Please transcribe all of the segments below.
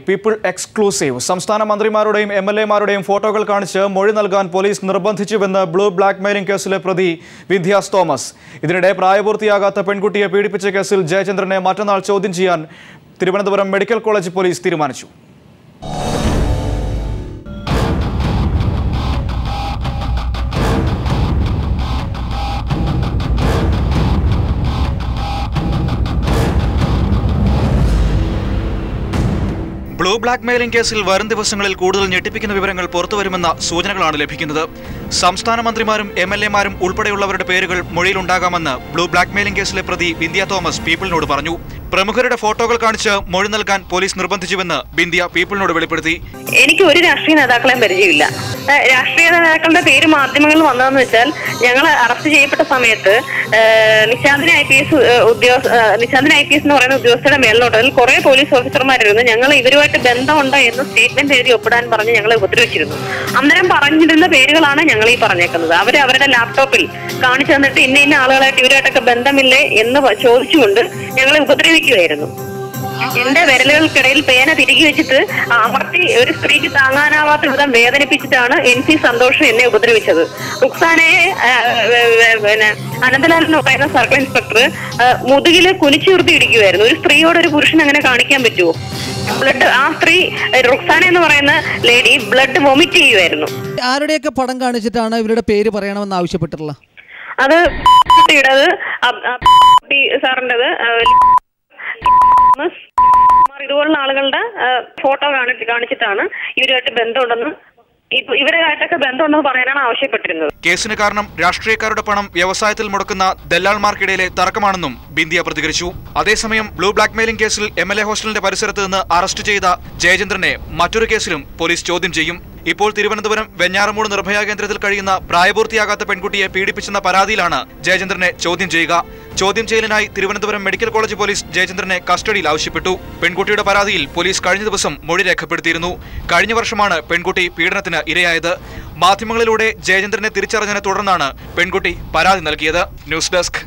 people exclusive സംസ്ഥാന മന്ത്രിമാരുടെയും M L എമാരുടെയും ഫോട്ടോകൾ കാണിച്ച് മൊഴി നൽകാൻ പോലീസ് നിർബന്ധിച്ചുവെന്ന് ബ്ലൂ ബ്ലാക്ക് മെയിലിംഗ് കേസിലെ പ്രതി വിന്ധ്യാസ് തോമസ് ഇതിനിടെ പ്രായപൂർത്തിയാകാത്ത പെൺകുട്ടിയെ പീഡിപ്പിച്ച കേസിൽ ജയചന്ദ്രനെ മറ്റന്നാൾ ചോദ്യം ചെയ്യാൻ തിരുവനന്തപുരം മെഡിക്കൽ കോളേജ് പോലീസ് തീരുമാനിച്ചു ബ്ലൂ ബ്ലാക്ക് മെയിലിംഗ് കേസിൽ വരും ദിവസങ്ങളിൽ കൂടുതൽ ഞെട്ടിപ്പിക്കുന്ന വിവരങ്ങൾ പുറത്തുവരുമെന്ന സൂചനകളാണ് ലഭിക്കുന്നത് സംസ്ഥാന മന്ത്രിമാരും എം എൽ എമാരും ഉൾപ്പെടെയുള്ളവരുടെ പേരുകൾ മൊഴിയിലുണ്ടാകാമെന്ന് ബ്ലൂ ബ്ലാക്ക് മെയിലിംഗ് കേസിലെ പ്രതി ബിന്ദിയ തോമസ് പീപ്പിളിനോട് പറഞ്ഞു പ്രമുഖരുടെ ഫോട്ടോകൾ കാണിച്ച് മൊഴി നൽകാൻ പോലീസ് നിർബന്ധിച്ചുവെന്ന് ബിന്ദിയ പീപ്പിളിനോട് വെളിപ്പെടുത്തി എനിക്ക് ഒരു രാഷ്ട്രീയ നേതാക്കളെയും പരിചയമില്ല ഏഹ് രാഷ്ട്രീയ നേതാക്കളുടെ പേര് മാധ്യമങ്ങളിൽ വന്നതെന്ന് വെച്ചാൽ ഞങ്ങൾ അറസ്റ്റ് ചെയ്യപ്പെട്ട സമയത്ത് ഏഹ് നിശാന്തിന് ഐ പി എസ് ഉദ്യോഗസ്ഥ ഏഹ് നിശാന്തിന് ഐ പി എസ് എന്ന് പറയുന്ന ഉദ്യോഗസ്ഥരുടെ മേലിലോട്ട് അതിൽ കുറെ പോലീസ് ഓഫീസർമാരിരുന്നു ഞങ്ങൾ ഇവരുമായിട്ട് ബന്ധമുണ്ടോ എന്ന് സ്റ്റേറ്റ്മെന്റ് എഴുതി ഒപ്പിടാൻ പറഞ്ഞ് ഞങ്ങളെ ഉപദ്രവിച്ചിരുന്നു അന്നേരം പറഞ്ഞിരുന്ന പേരുകളാണ് ഞങ്ങൾ ഈ പറഞ്ഞേക്കുന്നത് അവർ അവരുടെ ലാപ്ടോപ്പിൽ കാണിച്ചു തന്നിട്ട് ഇന്ന ഇന്ന ആളുകളായിട്ട് ഇവരുമായിട്ടൊക്കെ ബന്ധമില്ലേ എന്ന് പ- ചോദിച്ചുകൊണ്ട് ഞങ്ങളെ ഉപദ്രവിക്കുമായിരുന്നു എന്റെ വിരലുകൾക്കിടയിൽ പേന തിരികെ വെച്ചിട്ട് അമർത്തി ഒരു സ്ത്രീക്ക് താങ്ങാനാവാത്ത വിധം വേദനിപ്പിച്ചിട്ടാണ് എൻ സി സന്തോഷം എന്നെ ഉപദ്രവിച്ചത് റുക്സാനയെ ആ, വേ- വേ- പിന്നെ അനന്തലാൽ എന്ന് പറയുന്ന സർക്കിൾ ഇൻസ്പെക്ടർ ആ, മുതുകില് കുനിച്ചുയർത്തി ഇടിക്കുമായിരുന്നു ഒരു സ്ത്രീയോട് ഒരു പുരുഷൻ അങ്ങനെ കാണിക്കാൻ പറ്റുമോ ബ്ലഡ് ആ സ്ത്രീ റുക്സാന എന്ന് പറയുന്ന ലേഡി ബ്ലഡ് വൊമിറ്റ് ചെയ്യുമായിരുന്നു ആരുടെയൊക്കെ പടം കാണിച്ചിട്ടാണ് ഇവരുടെ പേര് പറയണമെന്ന് ആവശ്യപ്പെട്ടിട്ടുള്ളത് അത് കുട്ടിയുടേത് അബ്- അബ് കുട്ടി സാറിൻ്റെത് കുമാർ ഇതുപോലുള്ള ആളുകളുടെ ഫോട്ടോ കാണി കാണിച്ചിട്ടാണ് ഇവരുമായിട്ട് ബന്ധമുണ്ടെന്ന് ഇപ്പൊ ഇവരുമായിട്ടൊക്കെ ബന്ധമുണ്ടെന്ന് പറയാനാണ് ആവശ്യപ്പെട്ടിരുന്നത് കേസിന് കാരണം രാഷ്ട്രീയക്കാരുടെ പണം വ്യവസായത്തിൽ മുടക്കുന്ന ദല്ലാൾമാർക്കിടയിലെ തർക്കമാണെന്നും ബിന്ദിയ പ്രതികരിച്ചു അതേസമയം ബ്ലൂ ബ്ലാക്ക് മെയിലിംഗ് കേസിൽ എം എൽ എ ഹോസ്റ്റലിന്റെ പരിസരത്ത് നിന്ന് അറസ്റ്റ് ചെയ്ത ജയചന്ദ്രനെ മറ്റൊരു കേസിലും പോലീസ് ചോദ്യം ചെയ്യും ഇപ്പോൾ തിരുവനന്തപുരം വെഞ്ഞാറമൂട് നിർഭയ കേന്ദ്രത്തിൽ കഴിയുന്ന പ്രായപൂർത്തിയാകാത്ത പെൺകുട്ടിയെ പീഡിപ്പിച്ചെന്ന പരാതിയിലാണ് ജയചന്ദ്രനെ ചോദ്യം ചെയ്യുക ചോദ്യം ചെയ്യലിനായി തിരുവനന്തപുരം മെഡിക്കൽ കോളേജ് പോലീസ് ജയചന്ദ്രനെ കസ്റ്റഡിയിൽ ആവശ്യപ്പെട്ടു പെൺകുട്ടിയുടെ പരാതിയിൽ പോലീസ് കഴിഞ്ഞ ദിവസം മൊഴി രേഖപ്പെടുത്തിയിരുന്നു കഴിഞ്ഞ വർഷമാണ് പെൺകുട്ടി പീഡനത്തിന് ഇരയായത് മാധ്യമങ്ങളിലൂടെ ജയചന്ദ്രനെ തിരിച്ചറിഞ്ഞതിനെ തുടർന്നാണ് പെൺകുട്ടി പരാതി നൽകിയത് news desk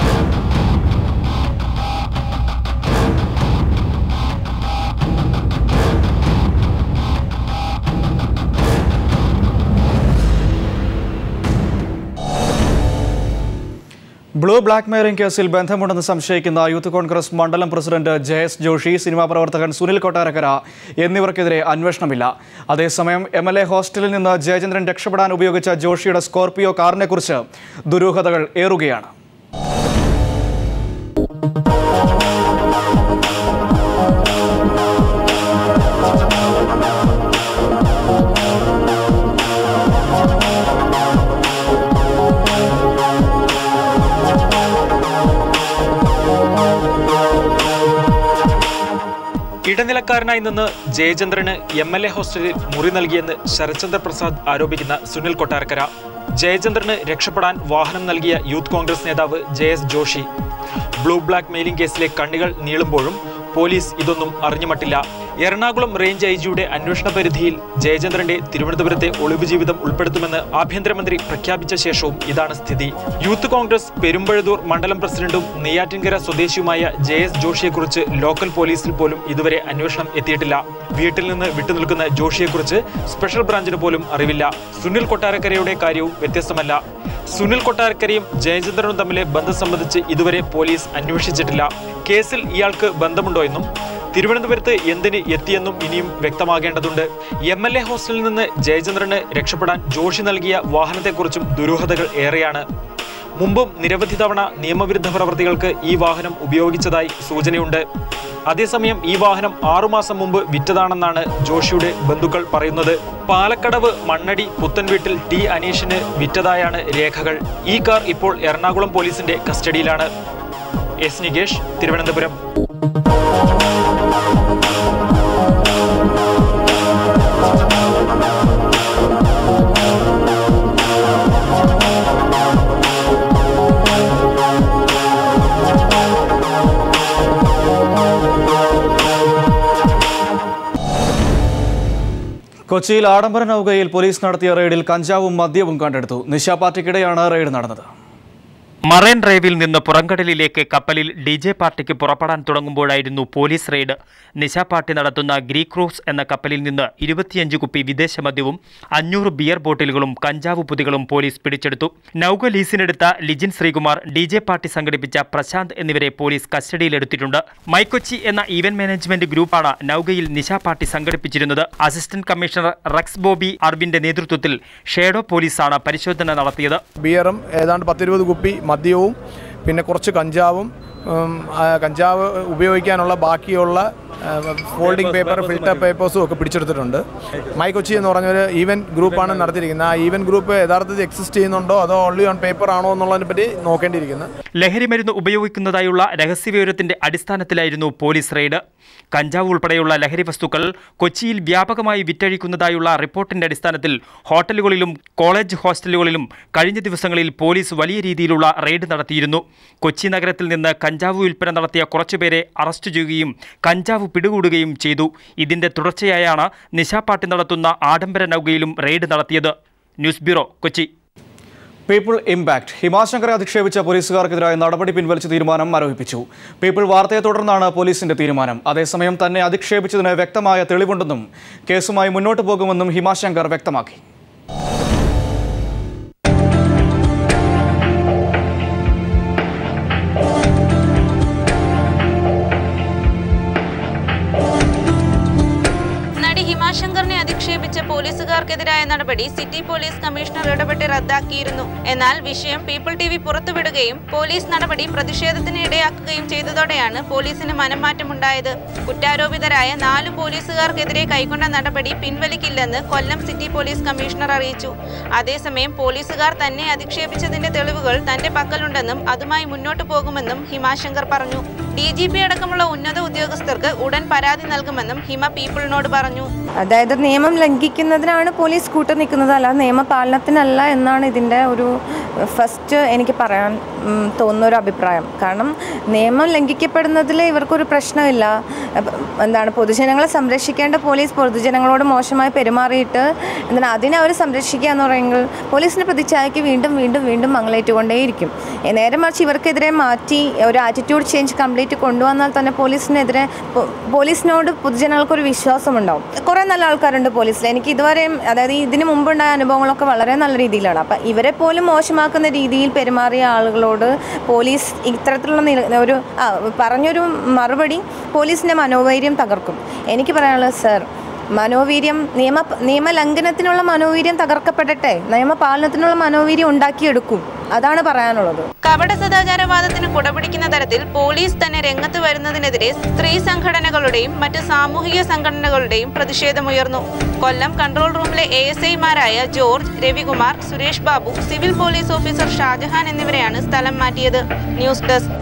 blue blackmailing കേസിൽ ബന്ധമുണ്ടെന്ന് സംശയിക്കുന്ന യൂത്ത് കോൺഗ്രസ് മണ്ഡലം പ്രസിഡന്റ് ജയസ് ജോഷി സിനിമാ പ്രവർത്തകൻ സുനിൽ കൊട്ടാരക്കര എന്നിവർക്കെതിരെ അന്വേഷണമില്ല അതേസമയം എം എൽ എ ഹോസ്റ്റലിൽ നിന്ന് ജയചന്ദ്രൻ രക്ഷപ്പെടാൻ ഉപയോഗിച്ച ജോഷിയുടെ സ്കോർപിയോ കാറിനെക്കുറിച്ച് ദുരൂഹതകൾ ഏറുകയാണ് ഇടനിലക്കാരനായി നിന്ന് ജയചന്ദ്രന് എം എൽ എ ഹോസ്റ്റലിൽ മുറി നൽകിയെന്ന് ശരത്ചന്ദ്ര പ്രസാദ് ആരോപിക്കുന്ന സുനിൽ കൊട്ടാരക്കര ജയചന്ദ്രന് രക്ഷപ്പെടാൻ വാഹനം നൽകിയ യൂത്ത് കോൺഗ്രസ് നേതാവ് J S Joshi blue blackmailing കേസിലെ കണ്ണികൾ നീളുമ്പോഴും പോലീസ് ഇതൊന്നും അറിഞ്ഞുമട്ടില്ല എറണാകുളം റേഞ്ച് ഐ ജിയുടെ അന്വേഷണ പരിധിയിൽ ജയചന്ദ്രന്റെ തിരുവനന്തപുരത്തെ ഒളിവ് ജീവിതം ഉൾപ്പെടുത്തുമെന്ന് ആഭ്യന്തരമന്ത്രി പ്രഖ്യാപിച്ച ശേഷവും ഇതാണ് സ്ഥിതി യൂത്ത് കോൺഗ്രസ് പെരുമ്പഴതൂർ മണ്ഡലം പ്രസിഡന്റും നെയ്യാറ്റിൻകര സ്വദേശിയുമായ ജെ എസ് ജോഷിയെക്കുറിച്ച് ലോക്കൽ പോലീസിൽ പോലും ഇതുവരെ അന്വേഷണം എത്തിയിട്ടില്ല വീട്ടിൽ നിന്ന് വിട്ടുനിൽക്കുന്ന ജോഷിയെക്കുറിച്ച് സ്പെഷ്യൽ ബ്രാഞ്ചിന് പോലും അറിവില്ല സുനിൽ കൊട്ടാരക്കരയുടെ കാര്യവും വ്യത്യസ്തമല്ല സുനിൽ കൊട്ടാരക്കരയും ജയചന്ദ്രനും തമ്മിലെ ബന്ധം സംബന്ധിച്ച് ഇതുവരെ പോലീസ് അന്വേഷിച്ചിട്ടില്ല കേസിൽ ഇയാൾക്ക് ബന്ധമുണ്ടോ എന്നും തിരുവനന്തപുരത്ത് എന്തിന് എത്തിയെന്നും ഇനിയും വ്യക്തമാകേണ്ടതുണ്ട് എം എൽ എ ഹോസ്റ്റലിൽ നിന്ന് ജയചന്ദ്രന് രക്ഷപ്പെടാൻ ജോഷി നൽകിയ വാഹനത്തെക്കുറിച്ചും ദുരൂഹതകൾ ഏറെയാണ് മുമ്പും നിരവധി തവണ നിയമവിരുദ്ധ പ്രവർത്തികൾക്ക് ഈ വാഹനം ഉപയോഗിച്ചതായി സൂചനയുണ്ട് അതേസമയം ഈ വാഹനം ആറുമാസം മുമ്പ് വിറ്റതാണെന്നാണ് ജോഷിയുടെ ബന്ധുക്കൾ പറയുന്നത് പാലക്കടവ് മണ്ണടി പുത്തൻവീട്ടിൽ ടി അനീഷിന് വിറ്റതായാണ് രേഖകൾ ഈ കാർ ഇപ്പോൾ എറണാകുളം പോലീസിന്റെ കസ്റ്റഡിയിലാണ് എസ് നികേഷ് തിരുവനന്തപുരം കൊച്ചിയിൽ ആഡംബര നൗകയിൽ പോലീസ് നടത്തിയ റെയ്ഡിൽ കഞ്ചാവും മദ്യവും കണ്ടെടുത്തു നിശാ പാർട്ടിക്കിടെയാണ് റെയ്ഡ് നടന്നത് മറൈൻ ഡ്രൈവിൽ നിന്ന് പുറംകടലിലേക്ക് കപ്പലിൽ ഡി ജെ പാർട്ടിക്ക് പുറപ്പെടാൻ തുടങ്ങുമ്പോഴായിരുന്നു പോലീസ് റെയ്ഡ് നിശ പാർട്ടി നടത്തുന്ന ഗ്രീ ക്രൂസ് എന്ന കപ്പലിൽ നിന്ന് ഇരുപത്തിയഞ്ച് കുപ്പി വിദേശ മദ്യവും അഞ്ഞൂറ് ബിയർ ബോട്ടിലുകളും കഞ്ചാവ് പുതികളും പോലീസ് പിടിച്ചെടുത്തു നൌക ലീസിനെടുത്ത Lijin Sreekumar D J party സംഘടിപ്പിച്ച പ്രശാന്ത് എന്നിവരെ പോലീസ് കസ്റ്റഡിയിലെടുത്തിട്ടുണ്ട് മൈക്കൊച്ചി എന്ന ഈവന്റ് മാനേജ്മെന്റ് ഗ്രൂപ്പാണ് നൌകയിൽ നിശ പാർട്ടി സംഘടിപ്പിച്ചിരുന്നത് അസിസ്റ്റന്റ് കമ്മീഷണർ റക്സ് ബോബി അർബിന്റെ നേതൃത്വത്തിൽ ഷേഡോ പോലീസാണ് പരിശോധന നടത്തിയത് ബിയറും ഏതാണ്ട് പത്തിരുപത് കുപ്പി മദ്യവും പിന്നെ കുറച്ച് കഞ്ചാവും ഉം, ആ, കഞ്ചാവ് ഉപയോഗിക്കാനുള്ള ബാക്കിയുള്ള ഫോൾഡിംഗ് പേപ്പർ ഫിൽറ്റർ പേപ്പേഴ്സും ഒക്കെ പിടിച്ചെടുത്തിട്ടുണ്ട് മൈ കൊച്ചി എന്ന് പറഞ്ഞൊരു ഈവൻറ്റ് ഗ്രൂപ്പാണ് നടത്തിയിരിക്കുന്നത് ആ ഈവൻറ്റ് ഗ്രൂപ്പ് യഥാർത്ഥത്തിൽ എക്സിസ്റ്റ് ചെയ്യുന്നുണ്ടോ അതോ ഓൺലി ഓൺ പേപ്പർ ആണോ എന്നുള്ളതിനെ പറ്റി നോക്കേണ്ടിയിരിക്കുന്നത് ലഹരിമരുന്ന് ഉപയോഗിക്കുന്നതായുള്ള രഹസ്യവിവരത്തിന്റെ അടിസ്ഥാനത്തിലായിരുന്നു പോലീസ് റെയ്ഡ് കഞ്ചാവ് ഉൾപ്പെടെയുള്ള ലഹരി വസ്തുക്കൾ കൊച്ചിയിൽ വ്യാപകമായി വിറ്റഴിക്കുന്നതായുള്ള റിപ്പോർട്ടിന്റെ അടിസ്ഥാനത്തിൽ ഹോട്ടലുകളിലും കോളേജ് ഹോസ്റ്റലുകളിലും കഴിഞ്ഞ ദിവസങ്ങളിൽ പോലീസ് വലിയ രീതിയിലുള്ള റെയ്ഡ് നടത്തിയിരുന്നു കൊച്ചി നഗരത്തിൽ നിന്ന് കഞ്ചാവ് വിൽപ്പന നടത്തിയ കുറച്ചുപേരെ അറസ്റ്റ് ചെയ്യുകയും കഞ്ചാവ് പിടികൂടുകയും ചെയ്തു ഇതിന്റെ തുടർച്ചയായാണ് നിശാപാട്ടി നടത്തുന്ന ആഡംബര നൗകയിലും റെയ്ഡ് നടത്തിയത് news bureau Kochi people impact ഹിമാശങ്കറെ അധിക്ഷേപിച്ച പോലീസുകാർക്കെതിരായ നടപടി പിൻവലിച്ച തീരുമാനം ആരോപിച്ചു പീപ്പിൾ വാർത്തയെ തുടർന്നാണ് പോലീസിന്റെ തീരുമാനം അതേസമയം തന്നെ അധിക്ഷേപിച്ചതിന് വ്യക്തമായ തെളിവുണ്ടെന്നും കേസുമായി മുന്നോട്ട് പോകുമെന്നും ഹിമാശങ്കർ വ്യക്തമാക്കി നടി ഹിമാശങ്കറിനെ അധിക്ഷേപിച്ച പോലീസുകാർക്കെതിരായ നടപടി സിറ്റി പോലീസ് കമ്മീഷണർ ഇടപെട്ട് റദ്ദാക്കിയിരുന്നു എന്നാൽ വിഷയം പീപ്പിൾ ടി വി പുറത്തുവിടുകയും പോലീസ് നടപടി പ്രതിഷേധത്തിന് ഇടയാക്കുകയും ചെയ്തതോടെയാണ് പോലീസിന് മനംമാറ്റമുണ്ടായത് കുറ്റാരോപിതരായ നാല് പോലീസുകാർക്കെതിരെ കൈക്കൊണ്ട നടപടി പിൻവലിക്കില്ലെന്ന് കൊല്ലം സിറ്റി പോലീസ് കമ്മീഷണർ അറിയിച്ചു അതേസമയം പോലീസുകാർ തന്നെ അധിക്ഷേപിച്ചതിന്റെ തെളിവുകൾ തന്റെ പക്കലുണ്ടെന്നും അതുമായി മുന്നോട്ടു പോകുമെന്നും ഹിമാശങ്കർ പറഞ്ഞു ഡി ജി പി അടക്കമുള്ള ഉന്നത ഉദ്യോഗസ്ഥർക്ക് ഉടൻ പരാതി നൽകുമെന്നും ഹിമ പീപ്പിളിനോട് പറഞ്ഞു അതായത് നിയമം ലംഘിക്കുന്നതിനാണ് പോലീസ് കൂട്ടു നിൽക്കുന്നത് അല്ലാതെ നിയമപാലനത്തിനല്ല എന്നാണ് ഇതിൻ്റെ ഒരു ഫസ്റ്റ് എനിക്ക് പറയാൻ ഉം, തോന്നുന്ന ഒരു അഭിപ്രായം കാരണം നിയമം ലംഘിക്കപ്പെടുന്നതിൽ ഇവർക്കൊരു പ്രശ്നമില്ല അപ്പ- എന്താണ് പൊതുജനങ്ങളെ സംരക്ഷിക്കേണ്ട പോലീസ് പൊതുജനങ്ങളോട് മോശമായി പെരുമാറിയിട്ട് എന്താണ് അതിനെ അവർ സംരക്ഷിക്കുക എന്ന് പറയുമ്പോൾ പോലീസിൻ്റെ പ്രതിച്ഛായക്ക് വീണ്ടും വീണ്ടും വീണ്ടും മങ്ങളേറ്റുകൊണ്ടേയിരിക്കും ഏ, നേരെ മറിച്ച് ഇവർക്കെതിരെ മാറ്റി ഒരു ആറ്റിറ്റ്യൂഡ് ചേഞ്ച് കംപ്ലീറ്റ് കൊണ്ടുവന്നാൽ തന്നെ പോലീസിനെതിരെ പോ- പോലീസിനോട് പൊതുജനങ്ങൾക്കൊരു വിശ്വാസമുണ്ടാവും കുറേ നല്ല ആൾക്കാരുണ്ട് പോലീസിൽ എനിക്ക് ഇതുവരെയും അതായത് ഇതിന് മുമ്പുണ്ടായ അനുഭവങ്ങളൊക്കെ വളരെ നല്ല രീതിയിലാണ് അപ്പം ഇവരെ പോലും മോശമാക്കുന്ന രീതിയിൽ പെരുമാറിയ ആളുകളോട് പോലീസ് ഇത്തരത്തിലുള്ള നില- ഒരു ആ, പറഞ്ഞൊരു മറുപടി പോലീസിൻ്റെ മനോവൈര്യം തകർക്കും എനിക്ക് പറയാനുള്ളത് സർ മനോവീര്യം നിയമ നിയമലംഘനത്തിനുള്ള മനോവീര്യം തകർക്കപ്പെടട്ടെ നിയമപാലനത്തിനുള്ള മനോവീര്യം ഉണ്ടാക്കിയെടുക്കും അതാണ് പറയാനുള്ളത് കപട സദാചാരവാദത്തിന് കുടപിടിക്കുന്ന തരത്തിൽ പോലീസ് തന്നെ രംഗത്ത് വരുന്നതിനെതിരെ സ്ത്രീ സംഘടനകളുടെയും മറ്റ് സാമൂഹിക സംഘടനകളുടെയും പ്രതിഷേധമുയർന്നു കൊല്ലം കൺട്രോൾ റൂമിലെ എ എസ് ഐമാരായ George Ravikumar Suresh Babu civil police officer Shajahan എന്നിവരെയാണ് സ്ഥലം മാറ്റിയത് ന്യൂസ് ഡെസ്ക്